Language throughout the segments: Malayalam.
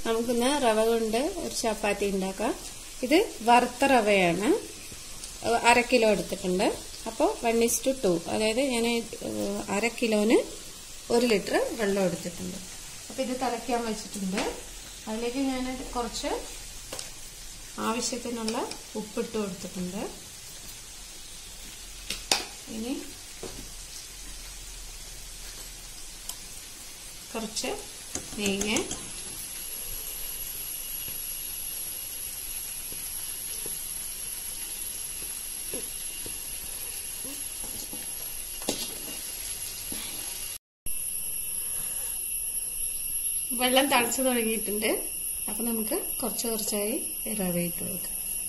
നമുക്കിന്ന് റവ കൊണ്ട് ഒരു ചപ്പാത്തി ഉണ്ടാക്കാം ഇത് വറുത്ത റവയാണ് ഏഹ് അര കിലോ എടുത്തിട്ടുണ്ട് അപ്പോൾ വൺ ഇസ് ടു ടു അതായത് ഞാൻ ഏഹ് അര കിലോന് ഒരു ലിറ്റർ വെള്ളം എടുത്തിട്ടുണ്ട് അപ്പോൾ ഇത് തിളയ്ക്കാൻ വെച്ചിട്ടുണ്ട് അതിലേക്ക് ഞാൻ കുറച്ച് ആവശ്യത്തിനുള്ള ഉപ്പിട്ട് കൊടുത്തിട്ടുണ്ട് ഇനി കുറച്ച് നെയ്യ് വെള്ളം തളിച്ചു തുടങ്ങിയിട്ടുണ്ട് അപ്പൊ നമുക്ക് കുറച്ച് കുറച്ചായി റവ ഇട്ട് കൊടുക്കാം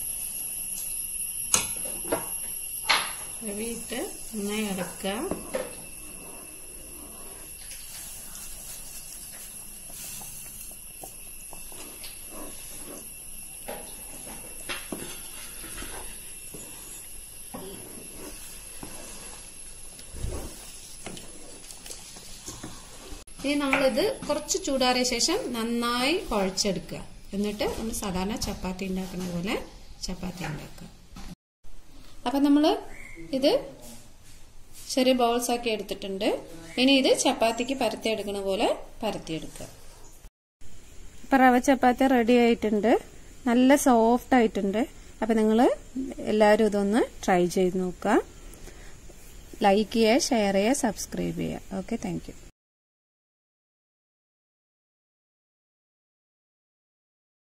റവ ഇട്ട് നന്നായി അടക്കുക ഇനി നമ്മളിത് കുറച്ച് ചൂടാറിയ ശേഷം നന്നായി കുഴച്ചെടുക്കുക എന്നിട്ട് നമ്മൾ സാധാരണ ചപ്പാത്തി ഉണ്ടാക്കുന്ന പോലെ ചപ്പാത്തി ഉണ്ടാക്കുക അപ്പം നമ്മൾ ഇത് ചെറിയ ബൗൾസ് ആക്കി എടുത്തിട്ടുണ്ട് ഇനി ഇത് ചപ്പാത്തിക്ക് പരത്തിയെടുക്കുന്ന പോലെ പരത്തിയെടുക്കുക ഇപ്പം റവ ചപ്പാത്തി റെഡി ആയിട്ടുണ്ട് നല്ല സോഫ്റ്റ് ആയിട്ടുണ്ട് അപ്പം നിങ്ങൾ എല്ലാവരും ഇതൊന്ന് ട്രൈ ചെയ്ത് നോക്കുക ലൈക്ക് ചെയ്യുക ഷെയർ ചെയ്യുക സബ്സ്ക്രൈബ് ചെയ്യുക ഓക്കെ താങ്ക്